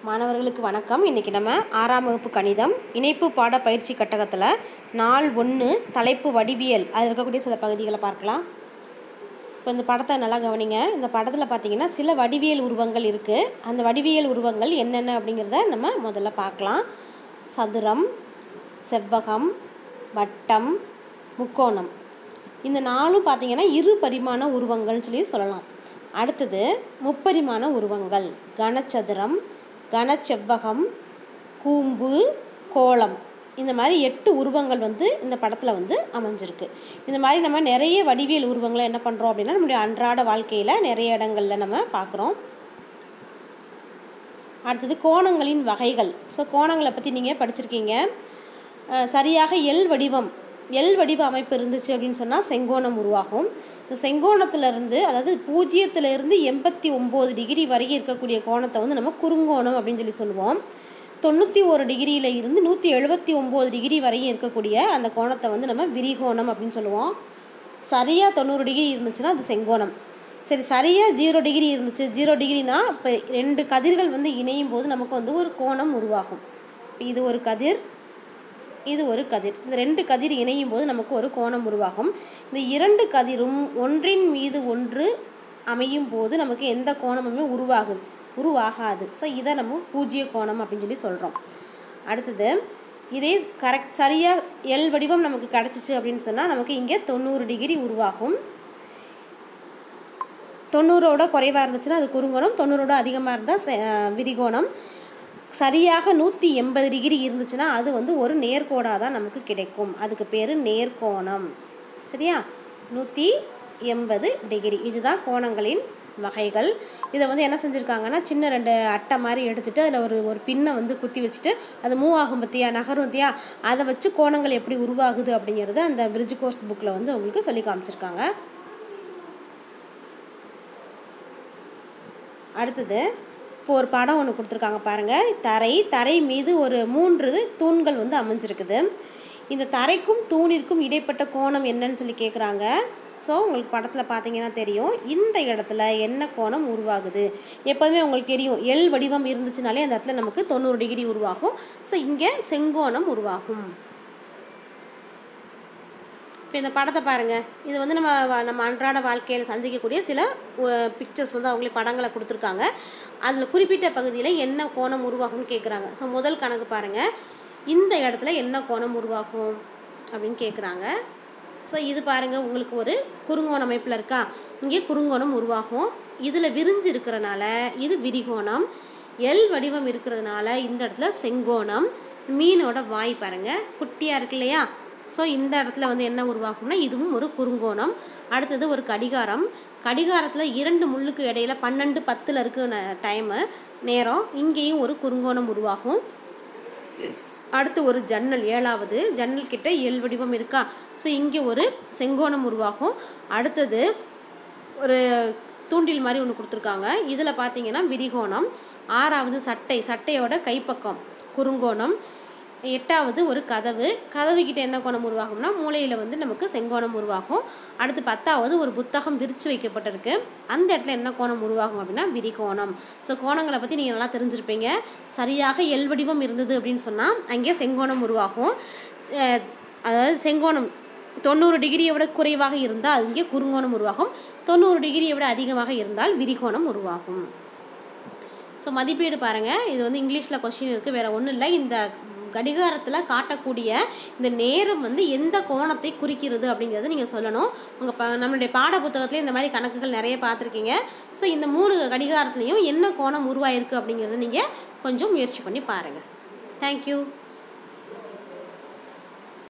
மாணவர்களுக்கு வணக்கம் இன்றைக்கி நம்ம ஆறாம் வகுப்பு கணிதம் இணைப்பு பாட பயிற்சி கட்டகத்தில் நாள் ஒன்று தலைப்பு வடிவியல் அதில் இருக்கக்கூடிய சில பகுதிகளை பார்க்கலாம் இப்போ இந்த படத்தை நல்லா கவனிங்க இந்த படத்தில் பார்த்தீங்கன்னா சில வடிவியல் உருவங்கள் இருக்குது அந்த வடிவியல் உருவங்கள் என்னென்ன அப்படிங்கிறத நம்ம முதல்ல பார்க்கலாம் சதுரம் செவ்வகம் வட்டம் முக்கோணம் இந்த நாலும் பார்த்தீங்கன்னா இரு பரிமாண உருவங்கள்னு சொல்லி சொல்லலாம் அடுத்தது முப்பரிமாண உருவங்கள் கனச்சதுரம் கனச்செவ்வகம் கூம்பு கோலம் இந்த மாதிரி எட்டு உருவங்கள் வந்து இந்த படத்தில் வந்து அமைஞ்சிருக்கு இந்த மாதிரி நம்ம நிறைய வடிவியல் உருவங்களை என்ன பண்ணுறோம் அப்படின்னா நம்முடைய அன்றாட வாழ்க்கையில் நிறைய இடங்களில் நம்ம பார்க்குறோம் அடுத்தது கோணங்களின் வகைகள் ஸோ கோணங்களை பற்றி நீங்கள் படிச்சிருக்கீங்க அஹ் சரியாக எல் வடிவம் எல் வடிவ அமைப்பு இருந்துச்சு அப்படின்னு சொன்னால் செங்கோணம் உருவாகும் இந்த செங்கோணத்திலிருந்து அதாவது பூஜ்ஜியத்திலிருந்து எண்பத்தி ஒம்பது டிகிரி வரைக்கும் இருக்கக்கூடிய கோணத்தை வந்து நம்ம குறுங்கோணம் அப்படின்னு சொல்லி சொல்லுவோம் தொண்ணூற்றி ஒரு டிகிரியில் இருந்து நூற்றி எழுபத்தி ஒம்பது டிகிரி வரையும் இருக்கக்கூடிய அந்த கோணத்தை வந்து நம்ம விரிகோணம் அப்படின்னு சொல்லுவோம் சரியாக தொண்ணூறு டிகிரி இருந்துச்சுன்னா அது செங்கோணம் சரி சரியாக ஜீரோ டிகிரி இருந்துச்சு ஜீரோ டிகிரினா இப்போ ரெண்டு கதிர்கள் வந்து இணையும் போது நமக்கு வந்து ஒரு கோணம் உருவாகும் இப்ப இது ஒரு கதிர் இது ஒரு கதிர் இந்த ரெண்டு கதிர் இணையும் போது நமக்கு ஒரு கோணம் உருவாகும் இந்த இரண்டு கதிரும் ஒன்றின் மீது ஒன்று அமையும் போது நமக்கு எந்த கோணமுமே உருவாகுது உருவாகாது ஸோ இதை நம்ம பூஜ்ய கோணம் அப்படின்னு சொல்லி சொல்கிறோம் அடுத்தது இதே கரெக்ட் சரியாக எல் வடிவம் நமக்கு கிடச்சிச்சு அப்படின்னு சொன்னால் நமக்கு இங்கே தொண்ணூறு டிகிரி உருவாகும் தொண்ணூறோட குறைவாக இருந்துச்சுன்னா அது குறுங்கோணம் தொண்ணூறோட அதிகமாக இருந்தால் செ- விரிகோணம் சரியாக நூற்றி எண்பது டிகிரி இருந்துச்சுன்னா அது வந்து ஒரு நேர்கோடாக தான் நமக்கு கிடைக்கும் அதுக்கு பேர் நேர்கோணம் சரியா நூற்றி எண்பது டிகிரி இதுதான் கோணங்களின் வகைகள் இதை வந்து என்ன செஞ்சுருக்காங்கன்னா சின்ன ரெண்டு அட்டை மாதிரி எடுத்துட்டு அதில் ஒரு ஒரு பின்னை வந்து குத்தி வச்சுட்டு அது மூவ் ஆகும் பற்றியா நகரும் பற்றியா அதை வச்சு கோணங்கள் எப்படி உருவாகுது அப்படிங்கிறது அந்த பிரிட்ஜ் கோர்ஸ் புக்கில் வந்து உங்களுக்கு சொல்லி காமிச்சிருக்காங்க அடுத்தது இப்போ ஒரு படம் ஒன்று கொடுத்துருக்காங்க பாருங்கள் தரை தரை மீது ஒரு மூன்று தூண்கள் வந்து அமைஞ்சிருக்குது இந்த தரைக்கும் தூணிற்கும் இடைப்பட்ட கோணம் என்னன்னு சொல்லி கேட்குறாங்க ஸோ உங்களுக்கு படத்தில் பார்த்தீங்கன்னா தெரியும் இந்த இடத்துல என்ன கோணம் உருவாகுது எப்போதுமே உங்களுக்கு தெரியும் எல் வடிவம் இருந்துச்சுனாலே அந்த இடத்துல நமக்கு தொண்ணூறு டிகிரி உருவாகும் ஸோ இங்கே செங்கோணம் உருவாகும் இப்போ இந்த படத்தை பாருங்கள் இது வந்து நம்ம வ- நம்ம அன்றாட வாழ்க்கையில் சந்திக்கக்கூடிய சில பிக்சர்ஸ் வந்து அவங்களே படங்களை கொடுத்துருக்காங்க அதில் குறிப்பிட்ட பகுதியில் என்ன கோணம் உருவாகும்னு கேட்குறாங்க ஸோ முதல் கணக்கு பாருங்கள் இந்த இடத்துல என்ன கோணம் உருவாகும் அப்படின்னு கேட்குறாங்க ஸோ இது பாருங்கள் உங்களுக்கு ஒரு குறுங்கோண அமைப்பில் இருக்கா இங்கே குறுங்கோணம் உருவாகும் இதில் விரிஞ்சு இருக்கிறனால இது விரிகோணம் எல் வடிவம் இருக்கிறதுனால இந்த இடத்துல செங்கோணம் மீனோட வாய் பாருங்கள் குட்டியாக இருக்கு இல்லையா ஸோ இந்த இடத்துல வந்து என்ன உருவாகும்னா இதுவும் ஒரு குறுங்கோணம் அடுத்தது ஒரு கடிகாரம் கடிகாரத்தில் இரண்டு முள்ளுக்கு இடையில பன்னெண்டு பத்தில் இருக்கு டைமு நேரம் இங்கேயும் ஒரு குறுங்கோணம் உருவாகும் அடுத்து ஒரு ஜன்னல் ஏழாவது ஜன்னல் கிட்ட எல் வடிவம் இருக்கா ஸோ இங்கே ஒரு செங்கோணம் உருவாகும் அடுத்தது ஒரு தூண்டில் மாதிரி ஒன்று கொடுத்துருக்காங்க இதில் பார்த்தீங்கன்னா விரிகோணம் ஆறாவது சட்டை சட்டையோட கைப்பக்கம் குறுங்கோணம் எட்டாவது ஒரு கதவு கதவு கிட்ட என்ன கோணம் உருவாகும்னா மூலையில் வந்து நமக்கு செங்கோணம் உருவாகும் அடுத்து பத்தாவது ஒரு புத்தகம் விரித்து வைக்கப்பட்டிருக்கு அந்த இடத்துல என்ன கோணம் உருவாகும் அப்படின்னா விரிகோணம் ஸோ கோணங்களை பற்றி நீங்கள் நல்லா தெரிஞ்சிருப்பீங்க சரியாக எல் வடிவம் இருந்தது அப்படின்னு சொன்னால் அங்கே செங்கோணம் உருவாகும் அஹ் அதாவது செங்கோணம் தொண்ணூறு டிகிரியை விட குறைவாக இருந்தால் இங்கே குறுங்கோணம் உருவாகும் தொண்ணூறு டிகிரியை விட அதிகமாக இருந்தால் விரிகோணம் உருவாகும் ஸோ மதிப்பீடு பாருங்கள் இது வந்து இங்கிலீஷில் கொஸ்டின் இருக்குது வேறு ஒன்றும் இல்லை இந்த கடிகாரத்தில் காட்டக்கூடிய இந்த நேரம் வந்து எந்த கோணத்தை குறிக்கிறது அப்படிங்கிறத நீங்கள் சொல்லணும் உங்கள் ப நம்மளுடைய பாட புத்தகத்துலேயும் இந்த மாதிரி கணக்குகள் நிறைய பார்த்துருக்கீங்க ஸோ இந்த மூணு கடிகாரத்துலேயும் என்ன கோணம் உருவாயிருக்கு அப்படிங்கிறத நீங்கள் கொஞ்சம் முயற்சி பண்ணி பாருங்கள் தேங்க்யூ